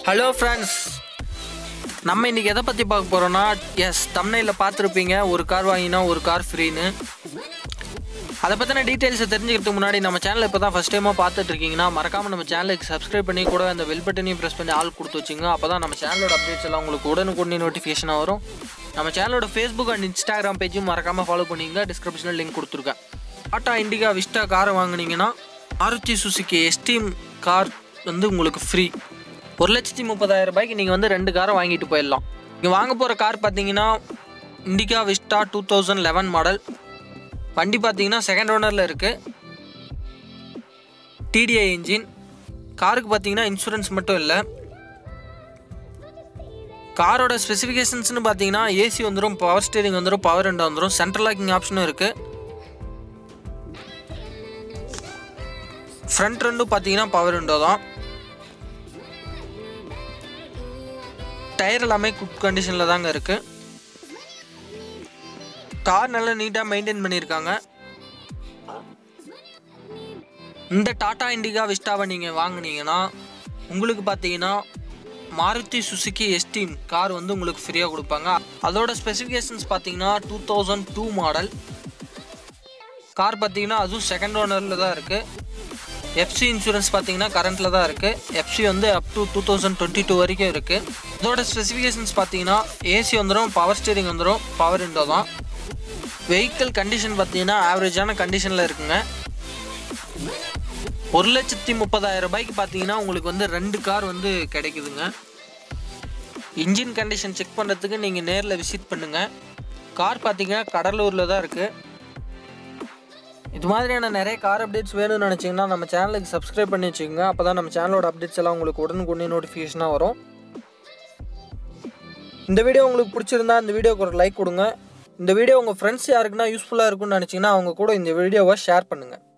hello friends நம்ம இன்னைக்கு எதை பற்றி பார்க்க போகிறோம்னா எஸ் தமிழில் பார்த்துருப்பீங்க ஒரு கார் வாங்கினா ஒரு கார் ஃப்ரீன்னு அதை பற்றின டீட்டெயில்ஸை தெரிஞ்சுக்கிறதுக்கு முன்னாடி நம்ம சேனலை இப்போ தான் ஃபஸ்ட் டைமாக பார்த்துட்டு இருக்கீங்கன்னா மறக்காமல் நம்ம சேனலுக்கு சப்ஸ்கிரைப் பண்ணி கூட அந்த பெல் பட்டனையும் ப்ரெஸ் பண்ணி ஆள் கொடுத்து வச்சுங்க அப்போ தான் நம்ம சேனலோட அப்டேட்ஸ் எல்லாம் உங்களுக்கு உடனுக்குடனே நோட்டிஃபிகேஷனாக வரும் நம்ம சேனலோட ஃபேஸ்புக் அண்ட் இன்ஸ்டாகிராம் பேஜும் மறக்காமல் ஃபாலோ பண்ணிங்க டிஸ்கிரிப்ஷனில் லிங்க் கொடுத்துருக்கேன் டாட்டா இண்டிகா விஸ்டா காரை வாங்குனீங்கன்னா மாருதி சுசுகி எஸ்டீம் கார் வந்து உங்களுக்கு ஃப்ரீ ஒரு லட்சத்தி முப்பதாயிரம் ரூபாய்க்கு நீங்கள் வந்து ரெண்டு காரை வாங்கிட்டு போயிடலாம் நீங்கள் வாங்க போகிற கார் பார்த்தீங்கன்னா Indica Vista two thousand eleven model வண்டி பார்த்தீங்கன்னா செகண்ட் ஓனரில் இருக்குது டிடிஐ இன்ஜின் காருக்கு பார்த்தீங்கன்னா இன்சூரன்ஸ் மட்டும் இல்லை காரோட ஸ்பெசிஃபிகேஷன்ஸ்னு பார்த்தீங்கன்னா ஏசி வந்துடும் பவர் ஸ்டேரிங் வந்துடும் பவர் ரெண்டு வந்துடும் சென்ட்ரல் லாக்கிங் ஆப்ஷனும் இருக்குது ஃப்ரண்ட் ரெண்டும் பார்த்தீங்கன்னா பவர் விண்டோ தான் டயர் எல்லாமே குட் கண்டிஷனில் தாங்க இருக்குது கார் நல்லா நீட்டாக மெயின்டைன் பண்ணியிருக்காங்க இந்த டாடா இண்டிகா விஸ்டாவை நீங்கள் வாங்குனீங்கன்னா உங்களுக்கு பார்த்தீங்கன்னா மாருதி சுசுகி எஸ்டீம் கார் வந்து உங்களுக்கு ஃப்ரீயாக கொடுப்பாங்க அதோட ஸ்பெசிஃபிகேஷன்ஸ் பார்த்தீங்கன்னா two thousand two model car பார்த்தீங்கன்னா அதுவும் செகண்ட் ஓனரில் தான் இருக்குது எஃப்சி இன்சூரன்ஸ் பார்த்தீங்கன்னா கரண்ட்டில் தான் இருக்குது எஃப்சி வந்து up to two thousand twenty two வரைக்கும் இருக்குது இதோட ஸ்பெசிஃபிகேஷன்ஸ் பார்த்தீங்கன்னா ஏசி வந்துடும் பவர் ஸ்டீரிங் வந்துடும் பவர் விண்டோ தான் வெஹிக்கிள் கண்டிஷன் பார்த்தீங்கன்னா ஆவரேஜான கண்டிஷனில் இருக்குங்க ஒரு லட்சத்தி முப்பதாயிரம் ரூபாய்க்கு பார்த்தீங்கன்னா உங்களுக்கு வந்து ரெண்டு கார் வந்து கிடைக்குதுங்க இன்ஜின் கண்டிஷன் செக் பண்ணுறதுக்கு நீங்கள் நேரில் விசிட் பண்ணுங்கள் கார் பார்த்தீங்கன்னா கடலூரில் தான் இருக்குது இது மாதிரியான நிறைய கார் அப்டேட்ஸ் வேணும்னு நினச்சிங்கன்னா நம்ம சேனலுக்கு சப்ஸ்கிரைப் பண்ணி வச்சுக்கோங்க அப்போ தான் நம்ம சேனலோட அப்டேட்ஸ் எல்லாம் உங்களுக்கு உடனுக்குடனே நோட்டிஃபிகேஷனாக வரும் இந்த வீடியோ உங்களுக்கு பிடிச்சிருந்தா இந்த வீடியோக்கு ஒரு லைக் கொடுங்க இந்த வீடியோ உங்கள் ஃப்ரெண்ட்ஸ் யாருக்குன்னா யூஸ்ஃபுல்லாக இருக்கும்னு நினச்சிங்கன்னா அவங்க கூட இந்த வீடியோவை ஷேர் பண்ணுங்கள்